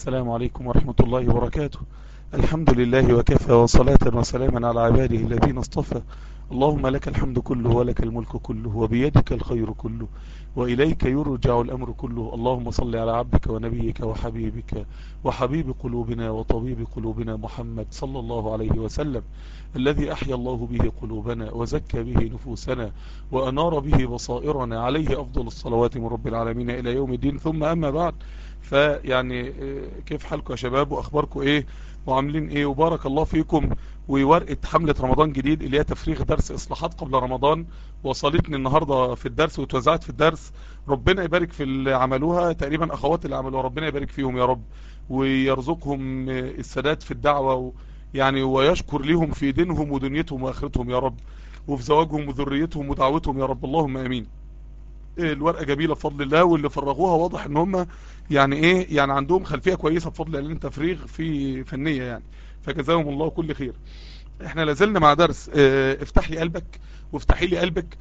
السلام عليكم ورحمة الله وبركاته الحمد لله وكفى وصلاة وسلاما على عباده الذين اصطفى اللهم لك الحمد كله ولك الملك كله وبيدك الخير كله وإليك يرجع الأمر كله اللهم صل على عبدك ونبيك وحبيبك وحبيب قلوبنا وطبيب قلوبنا محمد صلى الله عليه وسلم الذي أحيا الله به قلوبنا وزكى به نفوسنا وأنار به بصائرنا عليه أفضل الصلوات من رب العالمين إلى يوم الدين ثم أما بعد فيعني كيف حالكم يا شباب وأخباركم إيه وعاملين إيه وبارك الله فيكم وورقة حملة رمضان جديد اللي هي تفريغ درس إصلاحات قبل رمضان وصلتني النهاردة في الدرس وتوزعت في الدرس ربنا يبارك في اللي عملوها تقريبا أخوات اللي عملوها ربنا يبارك فيهم يا رب ويرزقهم السداد في الدعوة يعني ويشكر لهم في دينهم ودنيتهم وآخرتهم يا رب وفي زواجهم وذريتهم ودعوتهم يا رب اللهم امين الورقة جميلة بفضل الله واللي فرغوها واضح ان هم يعني ايه يعني عندهم خلفية كويسة بفضل الله التفريغ في فنية يعني فجزاهم الله كل خير احنا لازلنا مع درس اه افتح لي قلبك وافتحي لي قلبك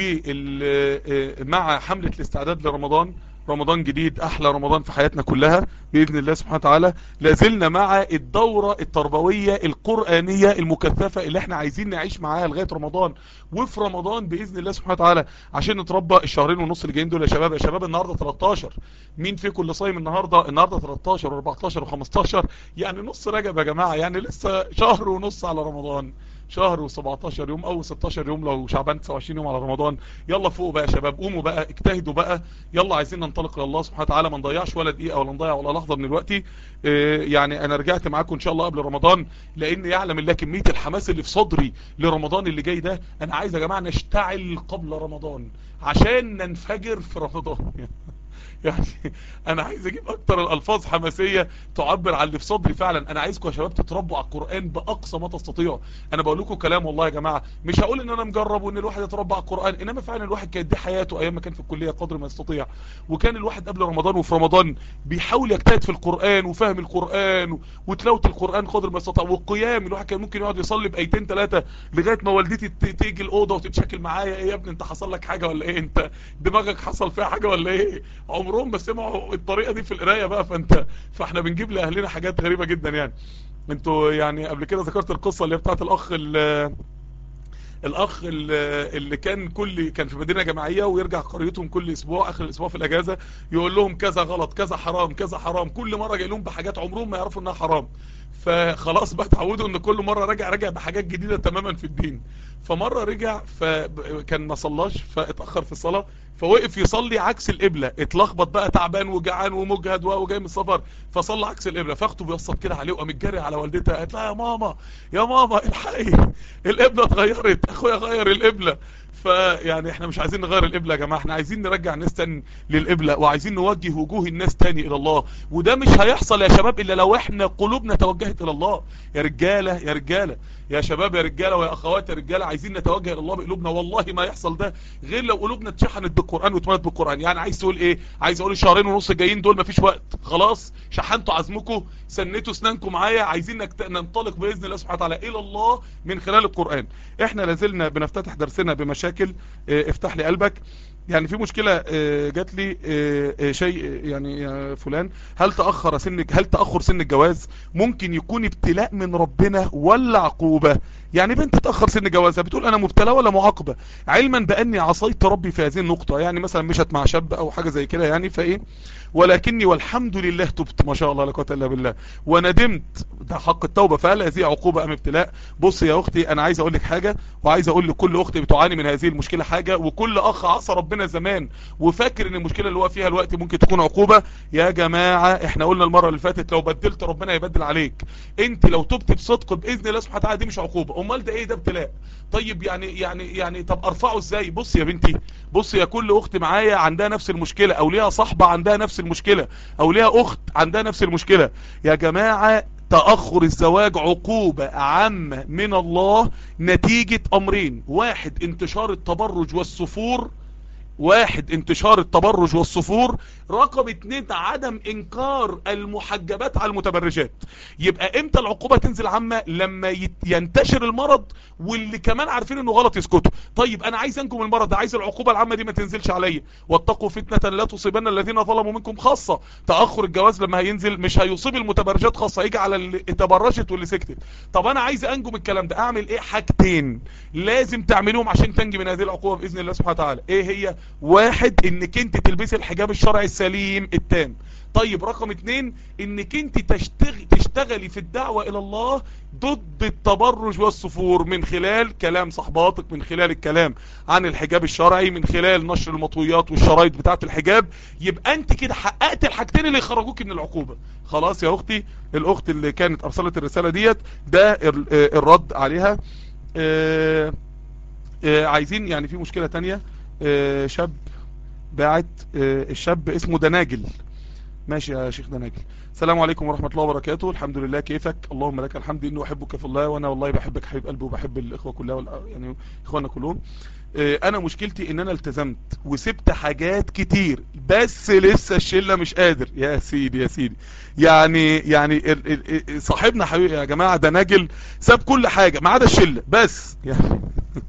ومع حملة الاستعداد لرمضان رمضان جديد احلى رمضان في حياتنا كلها باذن الله سبحانه وتعالى لازلنا مع الدورة التربوية القرآنية المكثفة اللي احنا عايزين نعيش معاها لغاية رمضان وفي رمضان باذن الله سبحانه وتعالى عشان نتربى الشهرين ونص اللي جايين دول يا شباب يا شباب النهارده 13 مين فيكم اللي صايم النهارده النهارده 13 و14 و15 يعني نص رجب يا جماعه يعني لسه شهر ونص على رمضان شهر و17 يوم او 16 يوم لو شعبان 29 يوم على رمضان يلا فوق بقى يا شباب قوموا بقى اجتهدوا بقى يلا عايزين ننطلق لله سبحانه وتعالى ما نضيعش ولا دقيقه ولا نضيع ولا لحظه من الوقت اه يعني انا رجعت معاكم ان شاء الله قبل رمضان لان يعلم الله كميه الحماس اللي في صدري لرمضان اللي جاي ده انا عايز يا جماعه نشتعل قبل رمضان عشان ننفجر في رمضان يعني انا عايز اجيب اكتر الالفاظ حماسية تعبر عن اللي في صدري فعلا انا عايزكم يا شباب تتربوا على القرآن باقصى ما تستطيعوا انا بقول لكم كلام والله يا جماعة مش هقول ان انا مجرب وان الواحد يتربى على القرآن انما فعلا الواحد كانت دي حياته ايام ما كان في الكلية قدر ما يستطيع وكان الواحد قبل رمضان وفي رمضان بيحاول يجتهد في القرآن وفهم القرآن وتلاوة القرآن قدر ما يستطيع والقيام الواحد كان ممكن يقعد يصلي بايتين ثلاثة لغاية ما والدتي تيجي الاوضة وتتشكل معايا ايه يا ابني انت حصل لك حاجة ولا ايه انت دماغك حصل فيها حاجة ولا ايه عمرهم ما سمعوا الطريقة دي في القراية بقى فانت فاحنا بنجيب لاهلنا حاجات غريبة جدا يعني انتوا يعني قبل كده ذكرت القصة اللي بتاعت الاخ الاخ اللي كان كل كان في مدينة جماعية ويرجع قريتهم كل اسبوع اخر الاسبوع في الاجازة يقول لهم كذا غلط كذا حرام كذا حرام كل مرة جاي لهم بحاجات عمرهم ما يعرفوا انها حرام فخلاص بقى اتعودوا ان كل مرة رجع رجع بحاجات جديدة تماما في الدين فمرة رجع فكان ما صلاش فاتأخر في الصلاة فوقف يصلي عكس القبلة اتلخبط بقى تعبان وجعان ومجهد وجاي من السفر فصلى عكس القبلة فاخته بيوصل كده عليه وقام جري على والدتها قالت لها يا ماما يا ماما الحقي القبلة اتغيرت اخويا غير القبلة فيعني احنا مش عايزين نغير القبلة يا جماعة احنا عايزين نرجع الناس تاني للقبلة وعايزين نوجه وجوه الناس تاني الى الله وده مش هيحصل يا شباب الا لو احنا قلوبنا توجهت الى الله يا رجالة يا رجالة يا شباب يا رجالة ويا اخوات يا رجالة عايزين نتوجه الى الله بقلوبنا والله ما يحصل ده غير لو قلوبنا اتشحنت بالقرآن واتملت بالقرآن يعني عايز تقول ايه عايز اقول الشهرين ونص الجايين دول مفيش وقت خلاص شحنتوا عزمكم سنتوا اسنانكم معايا عايزين ننطلق باذن الله سبحانه وتعالى الى الله من خلال القرآن احنا لازلنا بنفتتح درسنا بمشاكل اه افتح لي قلبك يعني في مشكلة جات لي شيء يعني يا فلان هل تأخر سنك هل تأخر سن الجواز ممكن يكون ابتلاء من ربنا ولا عقوبة يعني بنت تأخر سن جوازها بتقول انا مبتلى ولا معاقبة علما باني عصيت ربي في هذه النقطة يعني مثلا مشت مع شاب او حاجة زي كده يعني فايه ولكني والحمد لله تبت ما شاء الله لا قوه الا بالله وندمت ده حق التوبة فهل هذه عقوبة ام ابتلاء بص يا اختي انا عايز اقول لك حاجة وعايز اقول لكل اختي بتعاني من هذه المشكلة حاجة وكل اخ عصى ربنا زمان وفاكر ان المشكلة اللي هو فيها الوقت ممكن تكون عقوبة يا جماعة احنا قلنا المرة اللي فاتت لو بدلت ربنا يبدل عليك انت لو تبت بصدق باذن الله سبحانه وتعالى دي مش عقوبة امال ده ايه ده ابتلاء طيب يعني يعني يعني طب ارفعه ازاي بص يا بنتي بص يا كل اخت معايا عندها نفس المشكلة او ليها صاحبة عندها نفس المشكلة او ليها اخت عندها نفس المشكلة يا جماعة تأخر الزواج عقوبة عامة من الله نتيجة امرين واحد انتشار التبرج والسفور واحد انتشار التبرج والصفور رقم اتنين عدم انكار المحجبات على المتبرجات يبقى امتى العقوبة تنزل عامة لما ينتشر المرض واللي كمان عارفين انه غلط يسكتوا طيب انا عايز انكم المرض عايز العقوبة العامة دي ما تنزلش عليا واتقوا فتنة لا تصيبن الذين ظلموا منكم خاصة تأخر الجواز لما هينزل مش هيصيب المتبرجات خاصة يجي على اللي تبرجت واللي سكتت طب انا عايز انجو من الكلام ده اعمل ايه حاجتين لازم تعملوهم عشان تنجي من هذه العقوبة باذن الله سبحانه وتعالى ايه هي واحد انك انت تلبسي الحجاب الشرعي السليم التام طيب رقم اتنين انك انت تشتغل تشتغلي في الدعوة الى الله ضد التبرج والصفور من خلال كلام صحباتك من خلال الكلام عن الحجاب الشرعي من خلال نشر المطويات والشرايط بتاعة الحجاب يبقى انت كده حققت الحاجتين اللي يخرجوك من العقوبة خلاص يا اختي الاخت اللي كانت ارسلت الرسالة ديت ده الرد عليها اه اه عايزين يعني في مشكلة تانية اه شاب باعت الشاب اسمه دناجل ماشي يا شيخ دناجل السلام عليكم ورحمة الله وبركاته الحمد لله كيفك اللهم لك الحمد انه احبك في الله وانا والله بحبك حبيب قلبي وبحب الاخوة كلها يعني اخواننا كلهم انا مشكلتي ان انا التزمت وسبت حاجات كتير بس لسه الشلة مش قادر يا سيدي يا سيدي يعني يعني صاحبنا حبيبي يا جماعة دناجل ساب كل حاجة ما عدا الشلة بس يعني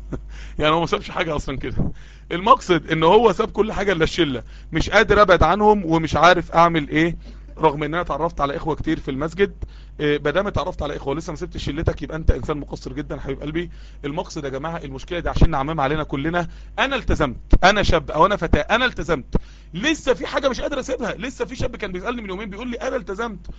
يعني هو ما سابش حاجة اصلا كده المقصد ان هو ساب كل حاجة الا الشلة مش قادر ابعد عنهم ومش عارف اعمل ايه رغم ان انا اتعرفت على اخوة كتير في المسجد بدام اتعرفت على اخوة لسه ما سبتش شلتك يبقى انت انسان مقصر جدا حبيب قلبي المقصد يا جماعة المشكلة دي عشان نعمم علينا كلنا انا التزمت انا شاب او انا فتاة انا التزمت لسه في حاجة مش قادر اسيبها لسه في شاب كان بيسألني من يومين بيقول لي انا التزمت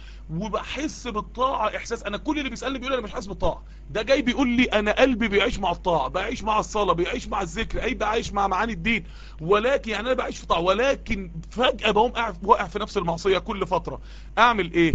وبحس بالطاعة احساس انا كل اللي بيسألني بيقول انا مش حاسس بالطاعة ده جاي بيقول لي انا قلبي بيعيش مع الطاعة بعيش مع الصلاة بيعيش مع الذكر اي بعيش مع معاني الدين ولكن يعني انا بعيش في طاعة ولكن فجأة بقوم واقع في نفس المعصية كل فترة اعمل ايه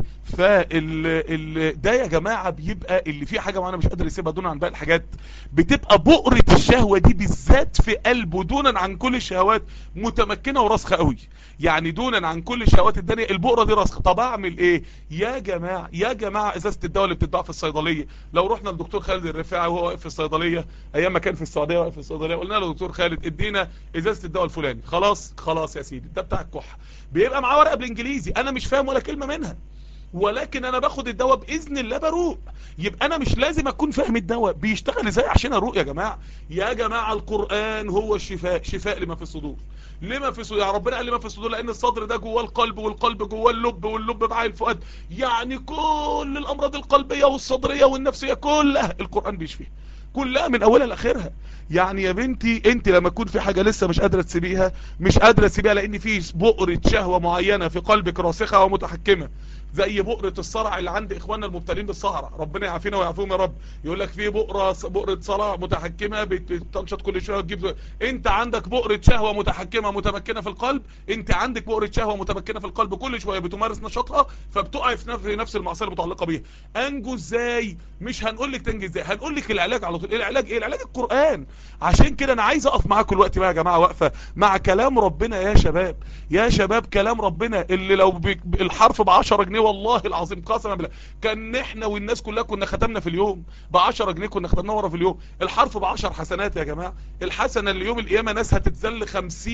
فال ال... ده يا جماعة بيبقى اللي فيه حاجة معانا مش قادر يسيبها دون عن باقي الحاجات بتبقى بؤرة الشهوة دي بالذات في قلبه دونا عن كل الشهوات متمكنة وراسخة قوي يعني دونا عن كل الشهوات الدنيا البؤرة دي راسخة طب اعمل ايه يا جماعة يا جماعة ازازة الدواء اللي بتتباع في الصيدلية لو رحنا للدكتور خالد الرفاعي وهو واقف في الصيدلية ايام ما كان في السعودية واقف في الصيدلية قلنا له دكتور خالد ادينا ازازة الدواء الفلاني خلاص خلاص يا سيدي ده بتاع الكحة بيبقى معاه ورقة بالانجليزي انا مش فاهم ولا كلمة منها ولكن انا باخد الدواء باذن الله بروق يبقى انا مش لازم اكون فاهم الدواء بيشتغل ازاي عشان اروق يا جماعة يا جماعة القرآن هو الشفاء شفاء لما في الصدور لما في الصدور يا ربنا قال لما في الصدور لان الصدر ده جواه القلب والقلب جواه اللب واللب معاه الفؤاد يعني كل الامراض القلبية والصدرية والنفسية كلها القرآن بيشفيها كلها من اولها لاخرها يعني يا بنتي انت لما تكون في حاجة لسه مش قادرة تسيبيها مش قادرة تسيبيها لان في بؤرة شهوة معينة في قلبك راسخة ومتحكمة زي بؤرة الصرع اللي عند اخواننا المبتلين بالصهرة ربنا يعافينا ويعافيهم يا رب يقول لك في بؤرة بؤرة صرع متحكمة بتنشط كل شوية وتجيب انت عندك بؤرة شهوة متحكمة متمكنة في القلب انت عندك بؤرة شهوة متمكنة في القلب كل شوية بتمارس نشاطها فبتقع في نفس المعصية المتعلقة بيها انجو ازاي مش هنقول لك تنجي ازاي هنقول لك العلاج على طول العلاج ايه العلاج القرآن عشان كده انا عايز اقف معاكم الوقت بقى يا جماعة واقفة مع كلام ربنا يا شباب يا شباب كلام ربنا اللي لو الحرف ب 10 جنيه والله العظيم قسما بالله كان احنا والناس كلها كنا ختمنا في اليوم ب 10 جنيه كنا ختمنا ورا في اليوم الحرف ب 10 حسنات يا جماعه الحسنه اللي يوم القيامه ناس هتتذل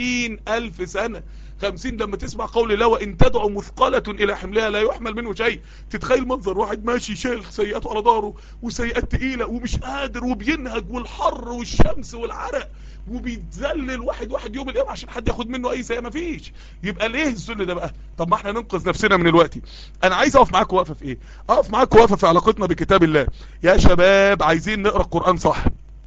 50000 سنه 50 لما تسمع قول الله وان تدعو مثقله الى حملها لا يحمل منه شيء تتخيل منظر واحد ماشي شايل سيئاته على ظهره وسيئات تقيله ومش قادر وبينهج والحر والشمس والعرق وبيتذلل واحد واحد يوم القيامه عشان حد ياخد منه اي سيئه مفيش يبقى ليه الذل ده بقى طب ما احنا ننقذ نفسنا من الوقت انا عايز اقف معاكم واقفه في ايه اقف معاكم واقفه في علاقتنا بكتاب الله يا شباب عايزين نقرا القران صح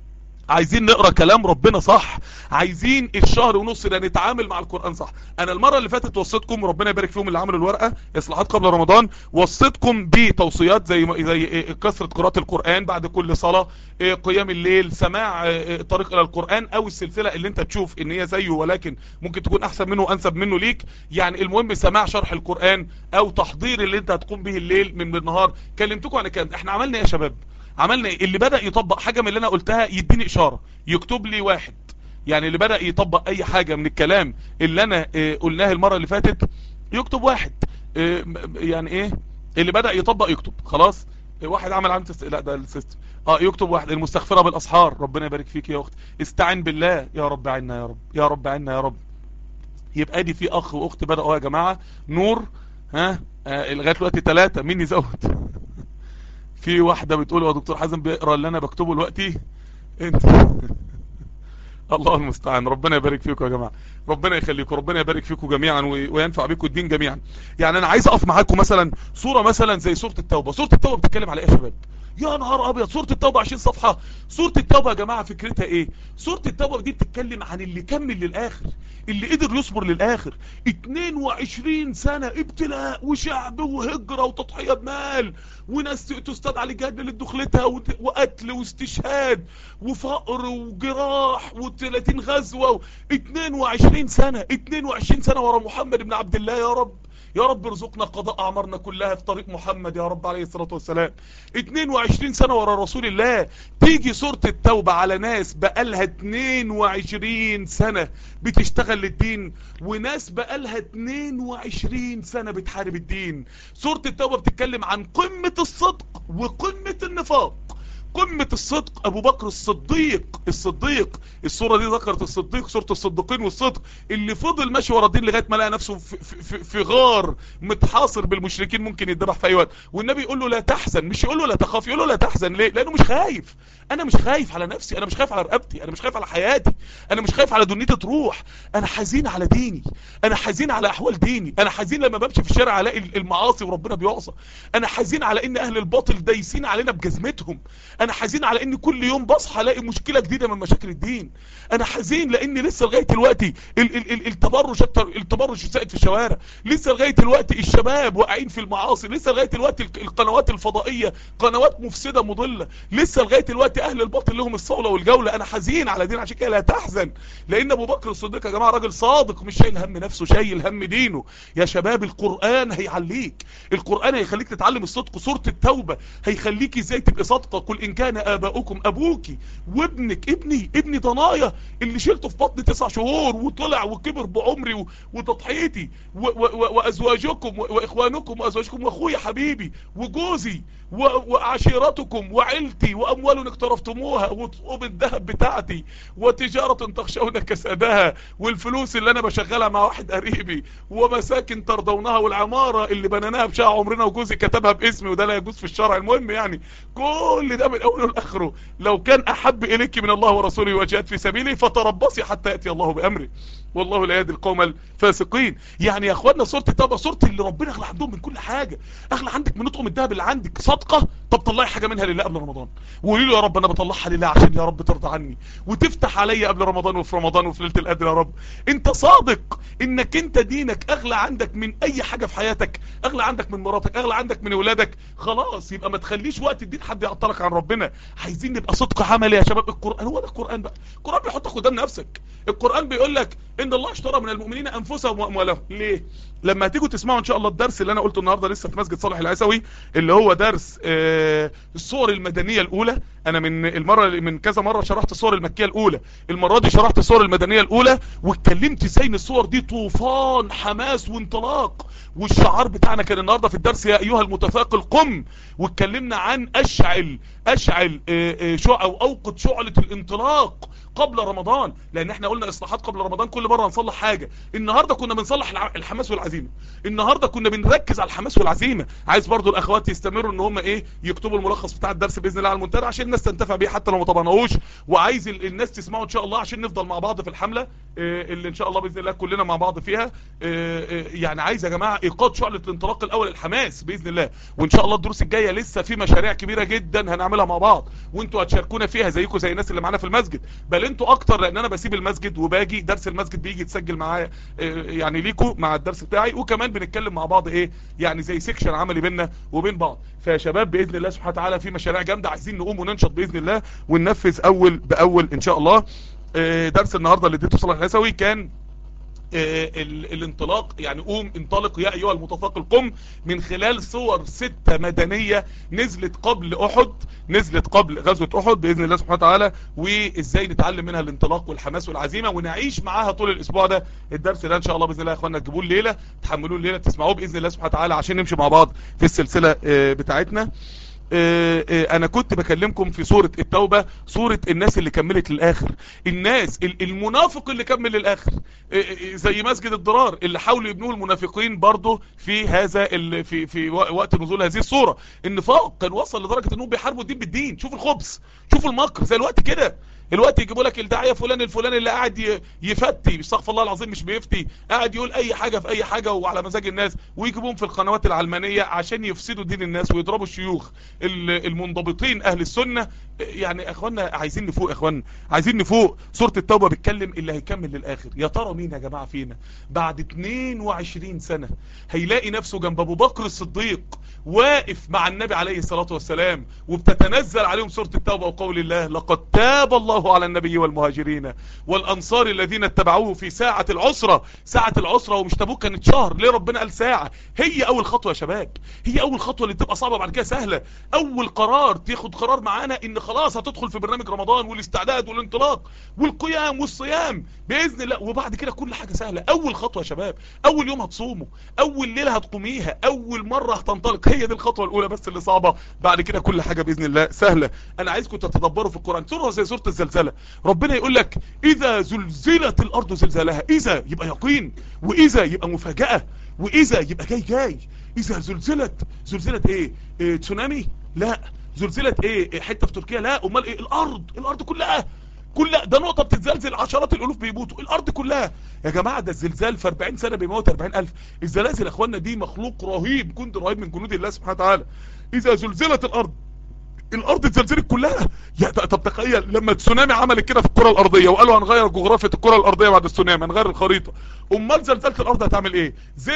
عايزين نقرا كلام ربنا صح عايزين الشهر ونص ده نتعامل مع القرآن صح انا المرة اللي فاتت وصيتكم ربنا يبارك فيهم اللي عملوا الورقة اصلاحات قبل رمضان وصيتكم بتوصيات زي زي كثرة قراءة القرآن بعد كل صلاة قيام الليل سماع طريق الى القرآن او السلسلة اللي انت تشوف ان هي زيه ولكن ممكن تكون احسن منه وانسب منه ليك يعني المهم سماع شرح القرآن او تحضير اللي انت هتقوم به الليل من بالنهار كلمتكم عن الكلام احنا عملنا ايه يا شباب عملنا ايه اللي بدأ يطبق حاجة من اللي انا قلتها يديني اشارة يكتب لي واحد يعني اللي بدأ يطبق اي حاجة من الكلام اللي انا اه قلناه المرة اللي فاتت يكتب واحد اه يعني ايه اللي بدأ يطبق يكتب خلاص واحد عمل علامه است... لا ده السيستم اه يكتب واحد المستغفره بالاسحار ربنا يبارك فيك يا اختي استعن بالله يا رب عنا يا رب يا رب عنا يا رب يبقى دي في اخ واخت بداوا يا جماعه نور ها آه لغايه دلوقتي ثلاثه مين يزود في واحده بتقول يا دكتور حازم بيقرا اللي انا بكتبه دلوقتي انت الله المستعان ربنا يبارك فيكم يا جماعه ربنا يخليكم ربنا يبارك فيكم جميعا وينفع بكم الدين جميعا يعني انا عايز اقف معاكم مثلا صوره مثلا زي سوره التوبه سوره التوبه بتتكلم على ايه يا شباب يا نهار ابيض سوره التوبه 20 صفحه سوره التوبه يا جماعه فكرتها ايه سوره التوبه دي بتتكلم عن اللي كمل للاخر اللي قدر يصبر للاخر 22 سنه ابتلاء وشعب وهجره وتضحيه بمال وناس تستدعى على جهاد لدخلتها وقتل واستشهاد وفقر وجراح و30 غزوه 22 سنه 22 سنه ورا محمد بن عبد الله يا رب يا رب ارزقنا قضاء اعمارنا كلها في طريق محمد يا رب عليه الصلاة والسلام 22 سنة ورا رسول الله تيجي سورة التوبة على ناس بقالها 22 سنة بتشتغل للدين وناس بقالها 22 سنة بتحارب الدين سورة التوبة بتتكلم عن قمة الصدق وقمة النفاق قمة الصدق ابو بكر الصديق الصديق الصورة دي ذكرت الصديق صورة الصديقين والصدق اللي فضل ماشي ورا الدين لغاية ما لقى نفسه في, في, في غار متحاصر بالمشركين ممكن يتذبح في اي وقت والنبي يقول له لا تحزن مش يقول له لا تخاف يقول له لا تحزن ليه لانه مش خايف انا مش خايف على نفسي انا مش خايف على رقبتي انا مش خايف على حياتي انا مش خايف على دنيتي تروح انا حزين على ديني انا حزين على احوال ديني انا حزين لما بمشي في الشارع الاقي المعاصي وربنا بيعصى انا حزين على ان اهل الباطل دايسين علينا بجزمتهم انا حزين على ان كل يوم بصحى الاقي مشكله جديده من مشاكل الدين انا حزين لان لسه لغايه دلوقتي ال ال ال التبرج التبرج سائد في الشوارع لسه لغايه دلوقتي الشباب واقعين في المعاصي لسه لغايه دلوقتي القنوات الفضائيه قنوات مفسده مضله لسه لغايه دلوقتي اهل الباطل لهم الصوله والجوله انا حزين على دين عشان كده لا تحزن لان ابو بكر الصديق يا جماعه راجل صادق مش شايل هم نفسه شايل هم دينه يا شباب القران هيعليك القران هيخليك تتعلم الصدق سوره التوبه هيخليك ازاي تبقى صادقه قل ان كان اباؤكم ابوكي وابنك ابني ابني ضنايا اللي شلته في بطن تسع شهور وطلع وكبر بعمري وتضحيتي وازواجكم واخوانكم وازواجكم واخويا حبيبي وجوزي وعشيرتكم وعيلتي واموال اقترفتموها وطقوب الذهب بتاعتي وتجارة تخشون كسادها والفلوس اللي انا بشغلها مع واحد قريبي ومساكن ترضونها والعمارة اللي بنيناها بشاع عمرنا وجوزي كتبها باسمي وده لا يجوز في الشرع المهم يعني كل ده من اوله لاخره لو كان احب اليك من الله ورسوله وجهاد في سبيله فتربصي حتى ياتي الله بامره والله لا يهدي القوم الفاسقين يعني يا اخوانا سوره التوبه سوره اللي ربنا اغلى عندهم من كل حاجه اغلى عندك من نطقم الذهب اللي عندك صدقه طب طلعي حاجه منها لله قبل رمضان وقولي له يا رب انا بطلعها لله عشان يا رب ترضى عني وتفتح عليا قبل رمضان وفي رمضان وفي ليله القدر يا رب انت صادق انك انت دينك اغلى عندك من اي حاجه في حياتك اغلى عندك من مراتك اغلى عندك من اولادك خلاص يبقى ما تخليش وقت الدين حد يعطلك عن ربنا عايزين نبقى صدق عملي يا شباب القران هو ده القران بقى القران بيحطك قدام نفسك القران بيقول لك ان الله اشترى من المؤمنين انفسهم واموالهم ليه لما هتيجوا تسمعوا ان شاء الله الدرس اللي انا قلته النهارده لسه في مسجد صالح العيسوي اللي هو درس آه الصور المدنيه الاولى انا من المره من كذا مره شرحت الصور المكيه الاولى المره دي شرحت الصور المدنيه الاولى واتكلمت ازاي ان الصور دي طوفان حماس وانطلاق والشعار بتاعنا كان النهارده في الدرس يا ايها المتفاقل قم واتكلمنا عن اشعل اشعل آه آه شع او اوقد شعله الانطلاق قبل رمضان لان احنا قلنا اصلاحات قبل رمضان كل مرة نصلح حاجة النهاردة كنا بنصلح الحماس والعزيمة النهاردة كنا بنركز على الحماس والعزيمة عايز برضو الاخوات يستمروا ان هم ايه يكتبوا الملخص بتاع الدرس باذن الله على المنتدى عشان الناس تنتفع بيه حتى لو ما طبعناهوش وعايز الناس تسمعه ان شاء الله عشان نفضل مع بعض في الحملة اه اللي ان شاء الله باذن الله كلنا مع بعض فيها اه اه يعني عايز يا جماعة ايقاد شعلة الانطلاق الاول الحماس باذن الله وان شاء الله الدروس الجاية لسه في مشاريع كبيرة جدا هنعملها مع بعض وانتوا هتشاركونا فيها زيكم زي الناس اللي معانا في المسجد بل انتوا اكتر لان انا بسيب المسجد وباجي درس المسجد بيجي يتسجل معايا يعني ليكوا مع الدرس بتاعي وكمان بنتكلم مع بعض ايه يعني زي سيكشن عملي بيننا وبين بعض فيا شباب باذن الله سبحانه وتعالى في مشاريع جامده عايزين نقوم وننشط باذن الله وننفذ اول باول ان شاء الله درس النهارده اللي اديته صلاح العسوي كان الانطلاق يعني قوم انطلق يا ايها المتفاقل قم من خلال صور ستة مدنية نزلت قبل احد نزلت قبل غزوة احد باذن الله سبحانه وتعالى وازاي نتعلم منها الانطلاق والحماس والعزيمة ونعيش معاها طول الاسبوع ده الدرس ده ان شاء الله باذن الله يا اخوانا تجيبوه الليلة تحملوه الليلة تسمعوه باذن الله سبحانه وتعالى عشان نمشي مع بعض في السلسلة بتاعتنا اه اه انا كنت بكلمكم في سورة التوبة سورة الناس اللي كملت للاخر الناس المنافق اللي كمل للاخر اه زي مسجد الضرار اللي حاولوا يبنوه المنافقين برضه في هذا في في وقت نزول هذه الصورة النفاق كان وصل لدرجة انهم بيحاربوا الدين بالدين شوف الخبز شوف المكر زي الوقت كده الوقت يجيبوا لك الداعيه فلان الفلاني اللي قاعد يفتي استغفر الله العظيم مش بيفتي قاعد يقول اي حاجه في اي حاجه وعلى مزاج الناس ويجيبوهم في القنوات العلمانيه عشان يفسدوا دين الناس ويضربوا الشيوخ المنضبطين اهل السنه يعني اخوانا عايزين نفوق يا اخوانا عايزين نفوق سوره التوبه بتكلم اللي هيكمل للاخر يا ترى مين يا جماعه فينا بعد 22 سنه هيلاقي نفسه جنب ابو بكر الصديق واقف مع النبي عليه الصلاه والسلام وبتتنزل عليهم سوره التوبه وقول الله لقد تاب الله على النبي والمهاجرين والانصار الذين اتبعوه في ساعه العسره ساعه العسره ومش تبوك كانت شهر ليه ربنا قال ساعه هي اول خطوه يا شباب هي اول خطوه اللي تبقى صعبه بعد كده سهله اول قرار تاخد قرار معانا ان خلاص هتدخل في برنامج رمضان والاستعداد والانطلاق والقيام والصيام باذن الله وبعد كده كل حاجه سهله اول خطوه يا شباب اول يوم هتصوموا اول ليله هتقوميها اول مره هتنطلق هي دي الخطوه الاولى بس اللي صعبه بعد كده كل حاجه باذن الله سهله انا عايزكم تتدبروا في القران سوره زي سوره الزلزله ربنا يقول لك اذا زلزلت الارض زلزالها اذا يبقى يقين واذا يبقى مفاجاه واذا يبقى جاي جاي اذا زلزلت زلزلت ايه, إيه تسونامي لا زلزلت ايه حته في تركيا لا امال ايه الارض الارض كلها كلها ده نقطة بتتزلزل عشرات الالوف بيموتوا الارض كلها يا جماعة ده الزلزال في 40 سنة بيموت 40 الف الزلازل يا اخوانا دي مخلوق رهيب جند رهيب من جنود الله سبحانه وتعالى اذا زلزلت الارض الارض اتزلزلت كلها يا طب تخيل لما التسونامي عملت كده في الكره الارضيه وقالوا هنغير جغرافيا الكره الارضيه بعد التسونامي هنغير الخريطه امال زلزله الارض هتعمل ايه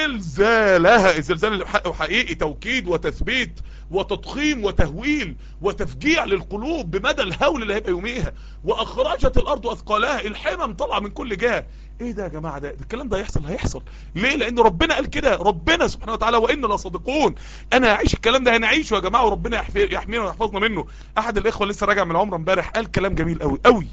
زلزالها الزلزال اللي بحقه حقيقي توكيد وتثبيت وتضخيم وتهويل وتفجيع للقلوب بمدى الهول اللي هيبقى يوميها واخرجت الارض اثقالها الحمم طالعه من كل جهه ايه ده يا جماعه ده الكلام ده هيحصل هيحصل ليه لان ربنا قال كده ربنا سبحانه وتعالى وان لصادقون انا هعيش الكلام ده هنعيشه يا جماعه وربنا يحمينا ويحفظنا منه احد الاخوه لسه راجع من العمره امبارح قال كلام جميل قوي قوي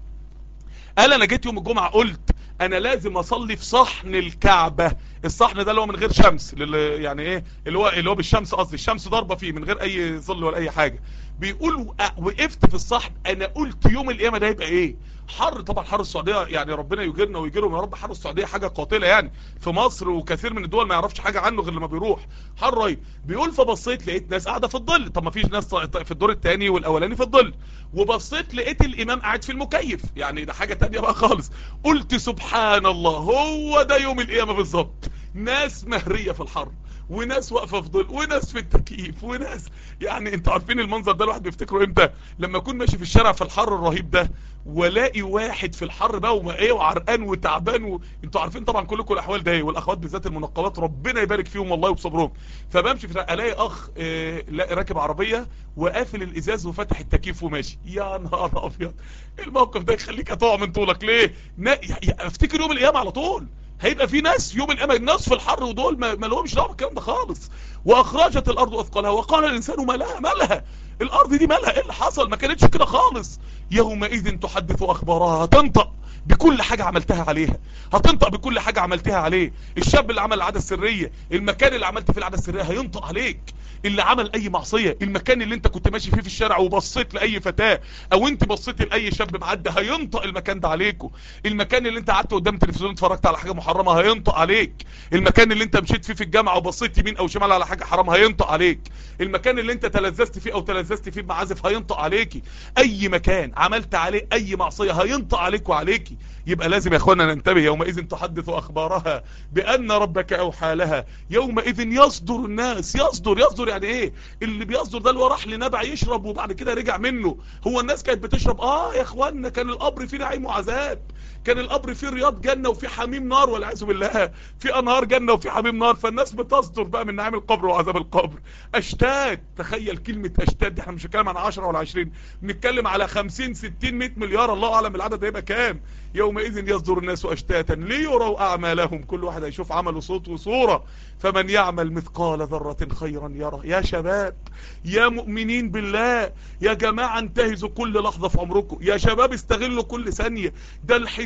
قال انا جيت يوم الجمعه قلت انا لازم اصلي في صحن الكعبه الصحن ده اللي هو من غير شمس يعني ايه اللي هو اللي هو بالشمس قصدي الشمس ضاربه فيه من غير اي ظل ولا اي حاجه بيقول وقفت في الصحن انا قلت يوم القيامه ده هيبقى ايه حر طبعا حر السعوديه يعني ربنا يجيرنا ويجيرهم يا رب حر السعوديه حاجه قاتله يعني في مصر وكثير من الدول ما يعرفش حاجه عنه غير لما بيروح حر رهيب بيقول فبصيت لقيت ناس قاعده في الظل طب ما فيش ناس في الدور الثاني والاولاني في الظل وبصيت لقيت الامام قاعد في المكيف يعني ده حاجه ثانيه بقى خالص قلت سبحان الله هو ده يوم القيامه بالظبط ناس مهريه في الحر وناس واقفه في ظل وناس في التكييف وناس يعني انتوا عارفين المنظر ده الواحد بيفتكره امتى لما اكون ماشي في الشارع في الحر الرهيب ده والاقي واحد في الحر بقى وايه وعرقان وتعبان و... انتوا عارفين طبعا كلكم الاحوال ده والاخوات بالذات المنقبات ربنا يبارك فيهم والله وبصبرهم فبمشي في الاقي اخ اه... راكب عربيه وقافل الازاز وفتح التكييف وماشي يا نهار ابيض الموقف ده يخليك هتقع من طولك ليه نا... افتكر يوم القيامه على طول هيبقى في ناس يوم القيامه الناس في الحر ودول ما, ما لهمش دعوه بالكلام ده خالص واخرجت الارض اثقالها وقال الانسان ما لها مالها الارض دي مالها ايه اللي حصل ما كانتش كده خالص يومئذ تحدث اخبارها هتنطق بكل حاجة عملتها عليها هتنطق بكل حاجة عملتها عليه الشاب اللي عمل العادة السرية المكان اللي عملت فيه العادة السرية هينطق عليك اللي عمل اي معصية المكان اللي انت كنت ماشي فيه في الشارع وبصيت لاي فتاة او انت بصيت لاي شاب معدي هينطق المكان ده عليكم المكان اللي انت قعدت قدام التلفزيون اتفرجت على حاجة محرمة هينطق عليك المكان اللي انت مشيت فيه في الجامعة وبصيت يمين او شمال على حاجة حرام هينطق عليك المكان اللي انت تلذذت فيه او تلذذت فيه بمعازف هينطق عليكي اي مكان عملت عليه اي معصية هينطق عليك وعليكي يبقى لازم يا اخوانا ننتبه يومئذ تحدث اخبارها بان ربك اوحى لها يومئذ يصدر الناس يصدر يصدر يعني ايه اللي بيصدر ده اللي هو راح لنبع يشرب وبعد كده رجع منه هو الناس كانت بتشرب اه يا اخوانا كان القبر فيه نعيم وعذاب كان القبر فيه رياض جنة وفي حميم نار والعياذ بالله في انهار جنة وفي حميم نار فالناس بتصدر بقى من نعيم القبر وعذاب القبر اشتات تخيل كلمة اشتات دي احنا مش هنتكلم عن 10 ولا 20 بنتكلم على 50 60 100 مليار الله اعلم العدد هيبقى كام يومئذ يصدر الناس اشتاتا ليروا اعمالهم كل واحد هيشوف عمله صوت وصورة فمن يعمل مثقال ذرة خيرا يره يا شباب يا مؤمنين بالله يا جماعة انتهزوا كل لحظة في عمركم يا شباب استغلوا كل ثانية ده الحساب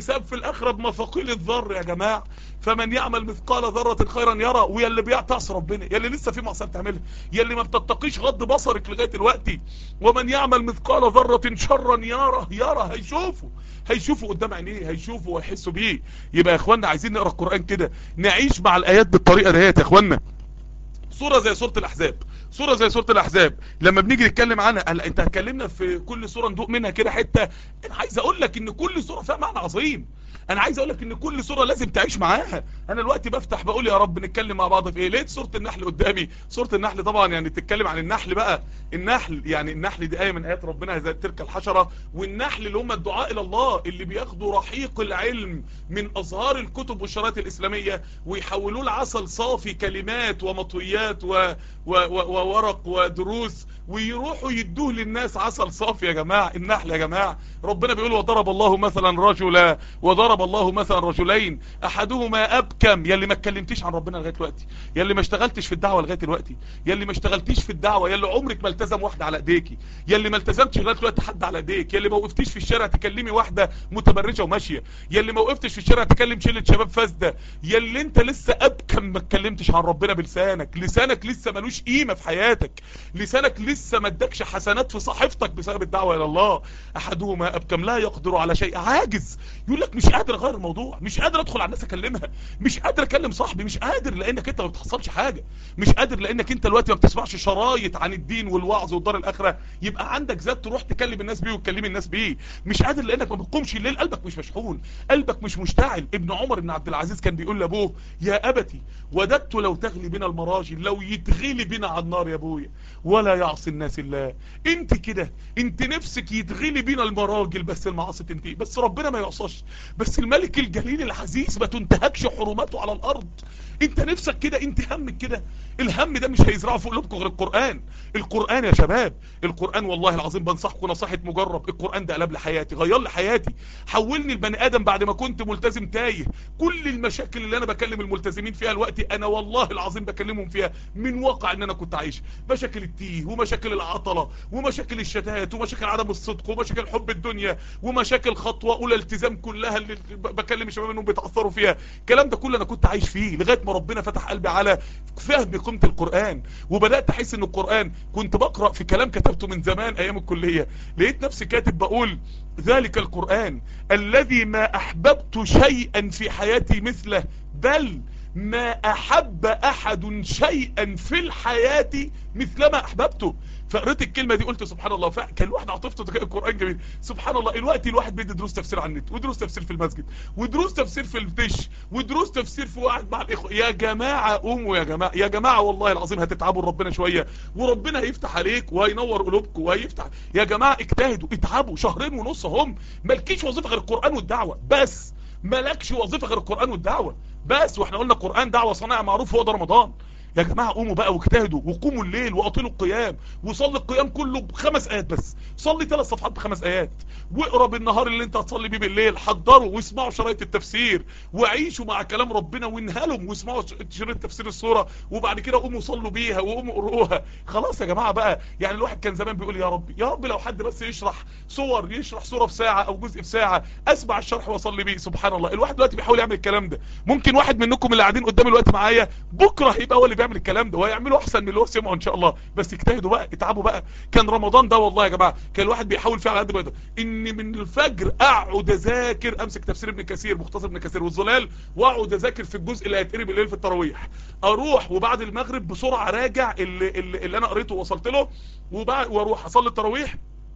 والحساب في الاخره بمثاقيل الذر يا جماعه فمن يعمل مثقال ذره خيرا يرى ويا اللي بيعتص ربنا يا اللي لسه في معصيه بتعملها يا اللي ما بتتقيش غض بصرك لغايه دلوقتي ومن يعمل مثقال ذره شرا يرى يرى هيشوفه هيشوفوا قدام عينيه هيشوفوا ويحسوا بيه يبقى يا اخوانا عايزين نقرا القران كده نعيش مع الايات بالطريقه ديت يا اخوانا صورة زي صورة الاحزاب صورة زي صورة الاحزاب لما بنيجي نتكلم عنها هلا انت هتكلمنا في كل صورة ندوق منها كده حتة انا عايز اقول لك ان كل صورة فيها معنى عظيم انا عايز اقول لك ان كل صورة لازم تعيش معاها انا دلوقتي بفتح بقول يا رب نتكلم مع بعض في ايه لقيت صورة النحل قدامي صورة النحل طبعا يعني تتكلم عن النحل بقى النحل يعني النحل دي ايه من ايات ربنا زي تلك الحشرة والنحل اللي هم الدعاء الى الله اللي بياخدوا رحيق العلم من ازهار الكتب والشرايط الاسلامية ويحولوه لعسل صافي كلمات ومطويات و... و... و... وورق ودروس ويروحوا يدوه للناس عسل صافي يا جماعة النحل يا جماعة ربنا بيقول وضرب الله مثلا رجلا وضرب الله مثلا رجلين احدهما ابكم يلي ما اتكلمتيش عن ربنا لغايه دلوقتي يلي ما اشتغلتش في الدعوه لغايه دلوقتي يلي ما اشتغلتيش في الدعوه يلي عمرك ما التزم واحده على ايديكي يلي ما التزمتش لغايه دلوقتي حد على ايديك يلي ما وقفتيش في الشارع تكلمي واحده متبرجه وماشيه يلي ما وقفتش في الشارع تكلم شله شباب فاسده يلي انت لسه ابكم ما اتكلمتش عن ربنا بلسانك لسانك لسه ملوش قيمه في حياتك لسانك لسه ما ادكش حسنات في صحيفتك بسبب الدعوه الى الله احدهما ابكم لا يقدر على شيء عاجز يقول لك مش قادر اغير الموضوع مش قادر ادخل على الناس اكلمها مش قادر اكلم صاحبي مش قادر لانك انت ما بتحصلش حاجه مش قادر لانك انت دلوقتي ما بتسمعش شرايط عن الدين والوعظ والدار الاخره يبقى عندك ذات تروح تكلم الناس بيه وتكلمي الناس بيه مش قادر لانك ما بتقومش الليل قلبك مش مشحون قلبك مش مشتعل ابن عمر بن عبد العزيز كان بيقول لابوه يا ابتي وددت لو تغلي بنا المراجل لو يتغلي بنا على النار يا ابويا ولا يعصي الناس الله انت كده انت نفسك يتغلي بينا المراجل بس المعاصي تنتهي بس ربنا ما يعصاش بس الملك الجليل العزيز ما تنتهكش حرماته على الارض انت نفسك كده انت همك كده الهم ده مش هيزرعه في قلوبكم غير القرآن القرآن يا شباب القرآن والله العظيم بنصحكم نصيحة مجرب القرآن ده قلب لي حياتي غير لي حياتي حولني البني ادم بعد ما كنت ملتزم تايه كل المشاكل اللي انا بكلم الملتزمين فيها الوقت انا والله العظيم بكلمهم فيها من واقع ان انا كنت عايش مشاكل التيه ومشاكل العطلة ومشاكل الشتات ومشاكل عدم الصدق ومشاكل حب الدنيا ومشاكل خطوة اولى التزام كلها اللي بكلم الشباب انهم بيتأثروا فيها الكلام ده كله انا كنت عايش فيه لغاية ما ربنا فتح قلبي على فهم قيمة القرآن وبدأت احس ان القرآن كنت بقرأ في كلام كتبته من زمان ايام الكلية لقيت نفسي كاتب بقول ذلك القرآن الذي ما احببت شيئا في حياتي مثله بل ما احب احد شيئا في الحياة مثلما احببته فقريت الكلمة دي قلت سبحان الله كان الواحد عاطفته تجاه القرآن جميل سبحان الله الوقت الواحد بيدي دروس تفسير على النت ودروس تفسير في المسجد ودروس تفسير في الدش ودروس تفسير في واحد مع الاخوة يا جماعة قوموا يا جماعة يا جماعة والله العظيم هتتعبوا ربنا شوية وربنا هيفتح عليك وهينور قلوبكم وهيفتح يا جماعة اجتهدوا اتعبوا شهرين ونص هم مالكيش وظيفة غير القرآن والدعوة بس مالكش وظيفة غير القرآن والدعوة بس واحنا قلنا القرآن دعوة صناعة معروف هو ده رمضان يا جماعة قوموا بقى واجتهدوا وقوموا الليل واطيلوا القيام وصلي القيام كله بخمس ايات بس صلي ثلاث صفحات بخمس ايات واقرا بالنهار اللي انت هتصلي بيه بالليل حضروا واسمعوا شرايط التفسير وعيشوا مع كلام ربنا وانهلوا واسمعوا شرايط تفسير السورة وبعد كده قوموا صلوا بيها وقوموا قروها خلاص يا جماعة بقى يعني الواحد كان زمان بيقول يا رب يا رب لو حد بس يشرح صور يشرح صورة في ساعة او جزء في ساعة اسمع الشرح واصلي بيه سبحان الله الواحد دلوقتي بيحاول يعمل الكلام ده ممكن واحد منكم اللي قاعدين قدام الوقت معايا بكره هيبقى هو اللي بيعمل الكلام ده وهيعملوا احسن من اللي هو سمعه ان شاء الله بس اجتهدوا بقى اتعبوا بقى كان رمضان ده والله يا جماعه كان الواحد بيحاول فيه على قد ما يقدر ان من الفجر اقعد اذاكر امسك تفسير ابن كثير مختصر ابن كثير والظلال واقعد اذاكر في الجزء اللي هيتقري بالليل في التراويح اروح وبعد المغرب بسرعه راجع اللي, اللي, اللي انا قريته ووصلت له وبعد واروح اصلي التراويح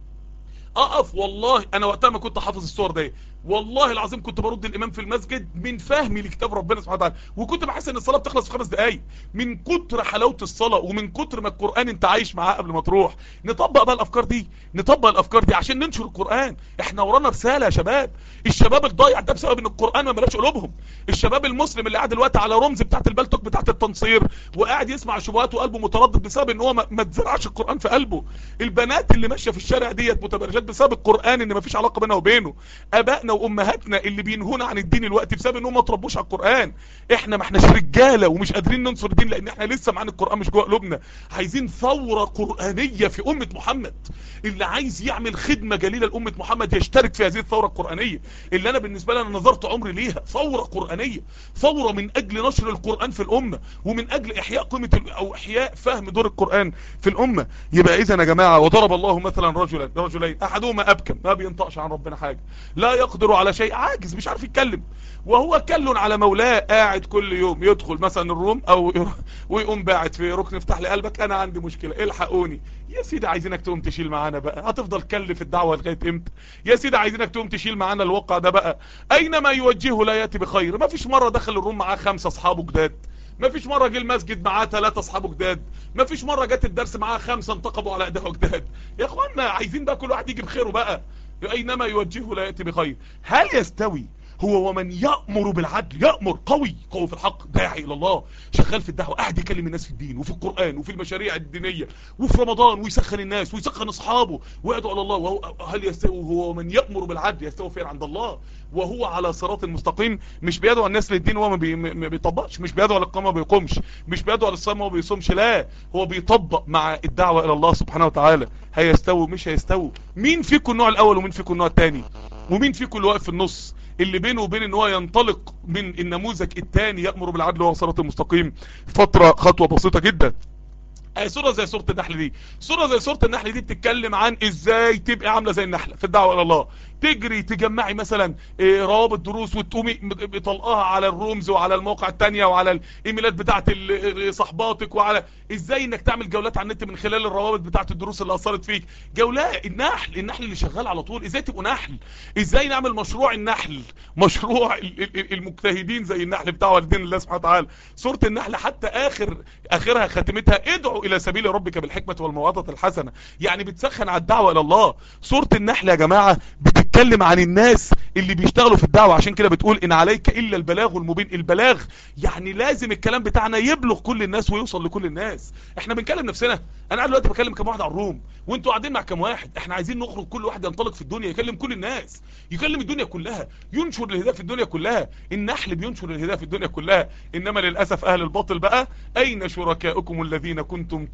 اقف والله انا وقتها ما كنت حافظ الصور دي والله العظيم كنت برد الامام في المسجد من فهمي لكتاب ربنا سبحانه وتعالى وكنت بحس ان الصلاه بتخلص في خمس دقايق من كتر حلاوه الصلاه ومن كتر ما القران انت عايش معاه قبل ما تروح نطبق بقى الافكار دي نطبق الافكار دي عشان ننشر القران احنا ورانا رساله يا شباب الشباب الضايع ده بسبب ان القران ما ملاش قلوبهم الشباب المسلم اللي قاعد دلوقتي على رمز بتاعت البلتوك بتاعت التنصير وقاعد يسمع شبهات وقلبه متردد بسبب ان هو ما اتزرعش القران في قلبه البنات اللي ماشيه في الشارع ديت متبرجات بسبب القرآن ان مفيش علاقة بيننا وبينه ابائنا وامهاتنا اللي بينهونا عن الدين الوقت بسبب انهم ما تربوش على القرآن احنا ما احناش رجالة ومش قادرين ننصر الدين لان احنا لسه معانا القرآن مش جوه قلوبنا عايزين ثورة قرآنية في امة محمد اللي عايز يعمل خدمة جليلة لأمة محمد يشترك في هذه الثورة القرآنية اللي انا بالنسبة لي انا نظرت عمري ليها ثورة قرآنية ثورة من اجل نشر القرآن في الامة ومن اجل احياء قيمة ال- او احياء فهم دور القرآن في الامة يبقى اذا يا جماعة وضرب الله مثلا رجلا رجلين احدهما ابكم ما بينطقش عن ربنا حاجة لا يقدر على شيء عاجز مش عارف يتكلم وهو كل على مولاه قاعد كل يوم يدخل مثلا الروم او ويقوم باعت في ركن افتح لي قلبك انا عندي مشكلة الحقوني يا سيدي عايزينك تقوم تشيل معانا بقى هتفضل كل في الدعوة لغاية امتى يا سيدي عايزينك تقوم تشيل معانا الواقع ده بقى اينما يوجهه لا ياتي بخير ما فيش مرة دخل الروم معاه خمسة اصحابه جداد ما فيش مرة جه المسجد معاه ثلاثة اصحابه جداد ما فيش مرة جت الدرس معاه خمسة انتقبوا على ايديه جداد يا اخوانا عايزين بقى كل واحد يجي بخيره بقى اينما يوجهه لا ياتي بخير هل يستوي هو ومن يأمر بالعدل يأمر قوي قوي في الحق داعي الى الله شغال في الدعوة قاعد يكلم الناس في الدين وفي القرآن وفي المشاريع الدينية وفي رمضان ويسخن الناس ويسخن اصحابه ويدعو على الله وهو هل يستوي هو ومن يأمر بالعدل يستوي فين عند الله وهو على صراط المستقيم مش بيدعو الناس للدين وهو ما بي- ما بيطبقش مش بيدعو للقيام ما بيقومش مش بيدعو للصيام وما بيصومش لا هو بيطبق مع الدعوة الى الله سبحانه وتعالى هيستوي مش هيستوي مين فيكم النوع الاول ومين فيكم النوع الثاني ومين فيكم اللي واقف في النص اللي بينه وبين ان هو ينطلق من النموذج الثاني يأمر بالعدل وهو صراط المستقيم فترة خطوة بسيطة جدا اي سورة زي سورة النحل دي سورة زي سورة النحل دي بتتكلم عن ازاي تبقى عاملة زي النحلة في الدعوة الى الله تجري تجمعي مثلا إيه، روابط دروس وتقومي بطلقها على الرومز وعلى المواقع التانية وعلى الايميلات بتاعت ال- صحباتك وعلى ازاي انك تعمل جولات على النت من خلال الروابط بتاعت الدروس اللي اثرت فيك جولات النحل النحل اللي شغال على طول ازاي تبقوا نحل ازاي نعمل مشروع النحل مشروع ال- ال- المجتهدين زي النحل بتاع والدين الله سبحانه وتعالى سورة النحل حتى اخر اخرها خاتمتها ادعو الى سبيل ربك بالحكمة والموعظة الحسنة يعني بتسخن على الدعوة الى الله سورة النحل يا جماعة بتتكلم عن الناس اللي بيشتغلوا في الدعوة عشان كده بتقول ان عليك الا البلاغ المبين البلاغ يعني لازم الكلام بتاعنا يبلغ كل الناس ويوصل لكل الناس احنا بنكلم نفسنا انا قاعد دلوقتي بكلم كام واحد على الروم وانتوا قاعدين مع كام واحد احنا عايزين نخرج كل واحد ينطلق في الدنيا يكلم كل الناس يكلم الدنيا كلها ينشر الهدايه في الدنيا كلها النحل بينشر الهدايه في الدنيا كلها انما للاسف اهل الباطل بقى اين شركاؤكم الذين كنتم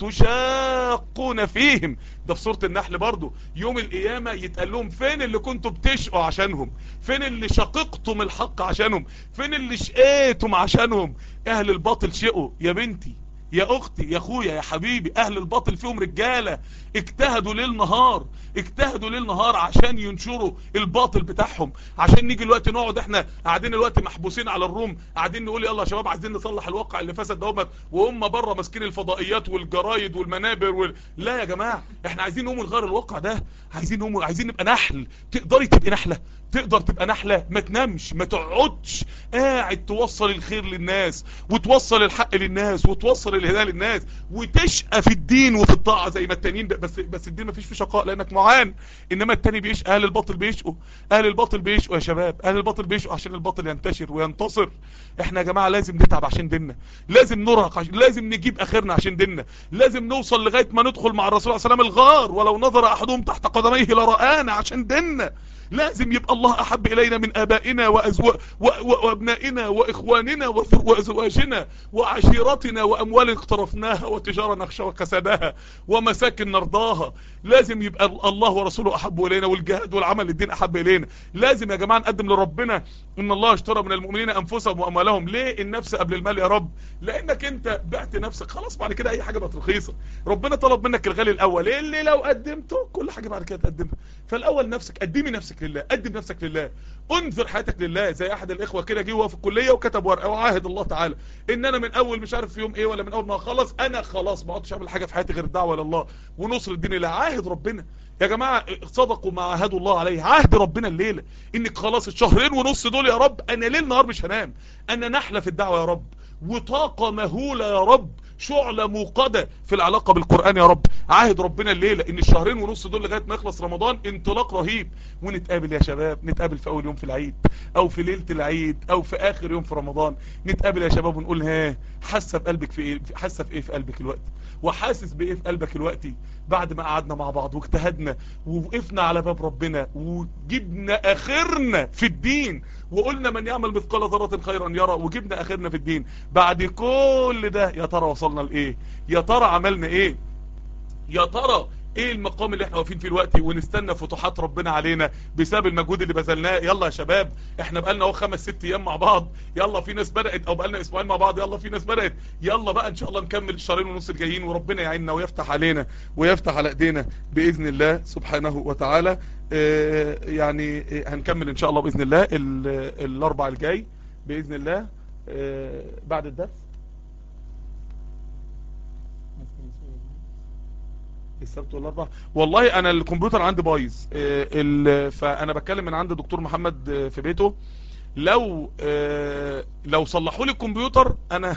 تشاقون فيهم ده في سوره النحل برضو يوم القيامه يتقال لهم فين اللي كنتم بتشقوا عشانهم فين اللي شققتم الحق عشانهم فين اللي شقيتم عشانهم اهل الباطل شقوا يا بنتي يا اختي يا اخويا يا حبيبي اهل الباطل فيهم رجالة اجتهدوا ليل نهار اجتهدوا ليل نهار عشان ينشروا الباطل بتاعهم عشان نيجي الوقت نقعد احنا قاعدين الوقت محبوسين على الروم قاعدين نقول يلا يا شباب عايزين نصلح الواقع اللي فسد دوت وهم بره ماسكين الفضائيات والجرايد والمنابر وال... لا يا جماعه احنا عايزين نقوم نغير الواقع ده عايزين نقوم عايزين نبقى نحل تقدري تبقي نحله تقدر تبقى نحله ما تنامش ما تقعدش قاعد توصل الخير للناس وتوصل الحق للناس وتوصل الهدايه للناس وتشقى في الدين وفي الطاعه زي ما التانيين ب- بس بس الدين ما فيش فيه شقاء لانك معان انما التاني بيشقى اهل الباطل بيشقوا اهل الباطل بيشقوا يا شباب اهل الباطل بيشقوا عشان الباطل ينتشر وينتصر احنا يا جماعه لازم نتعب عشان ديننا لازم نرهق عشان لازم نجيب اخرنا عشان ديننا لازم نوصل لغايه ما ندخل مع الرسول صلى الله عليه وسلم الغار ولو نظر احدهم تحت قدميه لرآنا عشان ديننا لازم يبقى الله احب الينا من ابائنا وأزوا... و... و... وابنائنا واخواننا وذر- وازواجنا وعشيرتنا واموال اقترفناها وتجارة نخشى كسادها ومساكن نرضاها لازم يبقى الله ورسوله احب الينا والجهاد والعمل للدين احب الينا لازم يا جماعة نقدم لربنا ان الله اشترى من المؤمنين انفسهم واموالهم ليه النفس قبل المال يا رب لانك انت بعت نفسك خلاص بعد كده اي حاجة بقت رخيصة ربنا طلب منك الغالي الاول إيه اللي لو قدمته كل حاجة بعد كده تقدمها فالاول نفسك قدمي نفسك لله قدم نفسك لله انذر حياتك لله زي احد الاخوة كده جه وهو في الكلية وكتب ورقة وعاهد الله تعالى ان انا من اول مش عارف في يوم ايه ولا من اول ما اخلص انا خلاص ما اقعدش اعمل حاجة في حياتي غير الدعوة لله ونصر الدين لله عاهد ربنا يا جماعة صدقوا ما عاهدوا الله عليه عهد ربنا الليلة انك خلاص الشهرين ونص دول يا رب انا ليل نهار مش هنام انا نحلة في الدعوة يا رب وطاقة مهولة يا رب شعلة موقدة في العلاقة بالقرآن يا رب عاهد ربنا الليلة ان الشهرين ونص دول لغاية ما يخلص رمضان انطلاق رهيب ونتقابل يا شباب نتقابل في اول يوم في العيد او في ليلة العيد او في اخر يوم في رمضان نتقابل يا شباب ونقول ها حاسة بقلبك في ايه حاسة في ايه في قلبك الوقت وحاسس بايه في قلبك الوقت بعد ما قعدنا مع بعض واجتهدنا ووقفنا على باب ربنا وجبنا اخرنا في الدين وقلنا من يعمل مثقال ذرة خيرا يرى وجبنا اخرنا في الدين بعد كل ده يا ترى وصلنا لايه يا ترى عملنا ايه يا ترى ايه المقام اللي احنا واقفين فيه الوقت ونستنى فتوحات ربنا علينا بسبب المجهود اللي بذلناه يلا يا شباب احنا بقالنا اهو خمس ست ايام مع بعض يلا في ناس بدات او بقالنا اسبوعين مع بعض يلا في ناس بدات يلا بقى ان شاء الله نكمل الشهرين ونص الجايين وربنا يعيننا ويفتح علينا ويفتح على ايدينا باذن الله سبحانه وتعالى اه يعني هنكمل ان شاء الله باذن الله الاربع الجاي باذن الله اه بعد الدرس السبت والاربع والله انا الكمبيوتر عندي بايظ فانا بتكلم من عند دكتور محمد في بيته لو لو صلحوا لي الكمبيوتر انا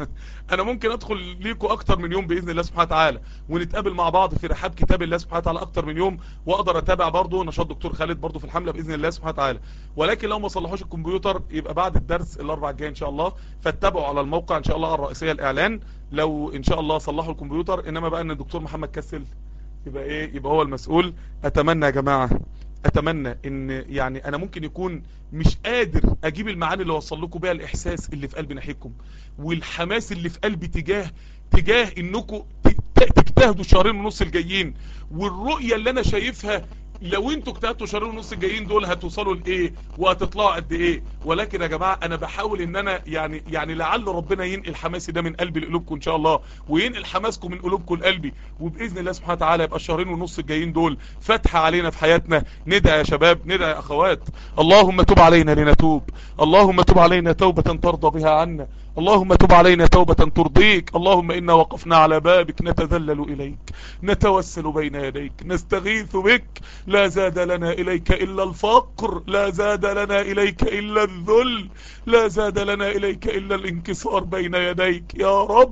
انا ممكن ادخل ليكوا اكتر من يوم باذن الله سبحانه وتعالى ونتقابل مع بعض في رحاب كتاب الله سبحانه وتعالى اكتر من يوم واقدر اتابع برضه نشاط دكتور خالد برضه في الحمله باذن الله سبحانه وتعالى ولكن لو ما صلحوش الكمبيوتر يبقى بعد الدرس الاربع الجاي ان شاء الله فاتبعوا على الموقع ان شاء الله الرئيسيه الاعلان لو ان شاء الله صلحوا الكمبيوتر انما بقى ان الدكتور محمد كسل يبقى ايه يبقى هو المسؤول اتمنى يا جماعه اتمنى ان يعني انا ممكن يكون مش قادر اجيب المعاني اللي اوصل لكم بيها الاحساس اللي في قلبي ناحيتكم والحماس اللي في قلبي تجاه تجاه انكم تجتهدوا الشهرين ونص الجايين والرؤيه اللي انا شايفها لو انتوا اجتهدتوا شهرين ونص الجايين دول هتوصلوا لايه وهتطلعوا قد ايه ولكن يا جماعه انا بحاول ان انا يعني يعني لعل ربنا ينقل حماسي ده من قلبي لقلوبكم ان شاء الله وينقل حماسكم من قلوبكم لقلبي وباذن الله سبحانه وتعالى يبقى الشهرين ونص الجايين دول فتحه علينا في حياتنا ندعي يا شباب ندعي يا اخوات اللهم تب علينا لنتوب اللهم تب علينا توبه ترضى بها عنا اللهم تب علينا توبة ترضيك اللهم إنا وقفنا على بابك نتذلل إليك نتوسل بين يديك نستغيث بك لا زاد لنا إليك إلا الفقر لا زاد لنا إليك إلا الذل لا زاد لنا إليك إلا الانكسار بين يديك يا رب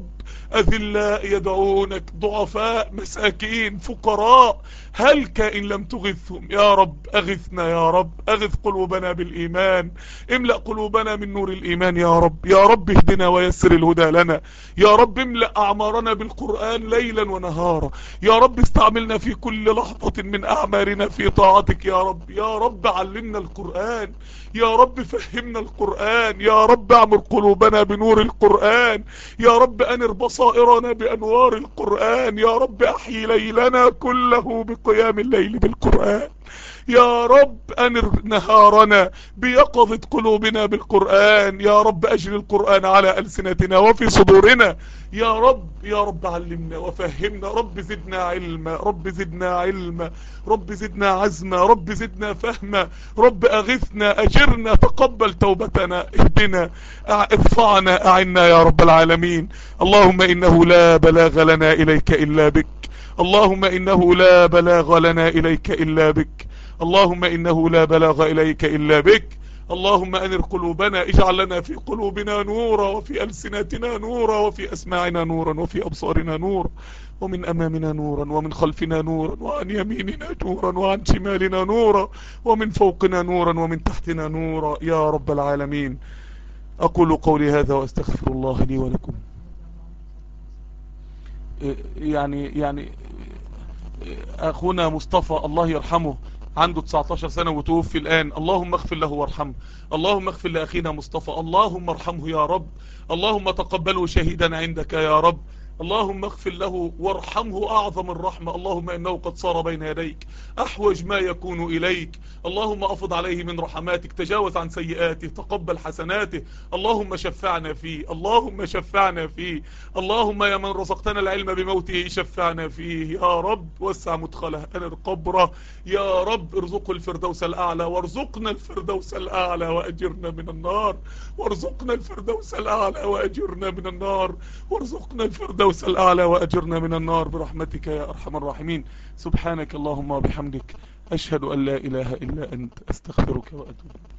أذلاء يدعونك ضعفاء مساكين فقراء هلك إن لم تغثهم يا رب أغثنا يا رب أغث قلوبنا بالإيمان املأ قلوبنا من نور الإيمان يا رب يا رب اهدنا ويسر الهدى لنا يا رب املأ أعمارنا بالقرآن ليلا ونهارا يا رب استعملنا في كل لحظة من أعمارنا في طاعتك يا رب يا رب علمنا القرآن يا رب فهمنا القرآن يا رب اعمر قلوبنا بنور القرآن يا رب أنر بصائرنا بأنوار القرآن يا رب أحيي ليلنا كله بقيام الليل بالقرآن يا رب أنر نهارنا بيقظة قلوبنا بالقرآن يا رب أجل القرآن على ألسنتنا وفي صدورنا يا رب يا رب علمنا وفهمنا رب زدنا علما رب زدنا علما رب زدنا عزما رب زدنا فهما رب أغثنا أجرنا تقبل توبتنا اهدنا ادفعنا أعنا يا رب العالمين اللهم إنه لا بلاغ لنا إليك إلا بك اللهم إنه لا بلاغ لنا إليك إلا بك اللهم إنه لا بلاغ إليك إلا بك اللهم أنر قلوبنا اجعل لنا في قلوبنا نورا وفي ألسنتنا نورا وفي أسماعنا نورا وفي أبصارنا نورا ومن أمامنا نورا ومن خلفنا نورا وعن يميننا نورا وعن شمالنا نورا ومن فوقنا نورا ومن تحتنا نورا يا رب العالمين أقول قولي هذا وأستغفر الله لي ولكم يعني يعني أخونا مصطفى الله يرحمه عنده 19 سنة وتوفي الآن اللهم اغفر له وارحمه اللهم اغفر لأخينا مصطفى اللهم ارحمه يا رب اللهم تقبله شهيدا عندك يا رب اللهم اغفر له وارحمه أعظم الرحمة اللهم إنه قد صار بين يديك أحوج ما يكون إليك اللهم أفض عليه من رحماتك تجاوز عن سيئاته تقبل حسناته اللهم شفعنا فيه اللهم شفعنا فيه اللهم يا من رزقتنا العلم بموته شفعنا فيه يا رب وسع مدخله أنر قبره يا رب ارزقه الفردوس الأعلى وارزقنا الفردوس الأعلى وأجرنا من النار وارزقنا الفردوس الأعلى وأجرنا من النار وارزقنا الفردوس الفردوس الأعلى وأجرنا من النار برحمتك يا أرحم الراحمين سبحانك اللهم وبحمدك أشهد أن لا إله إلا أنت أستغفرك وأتوب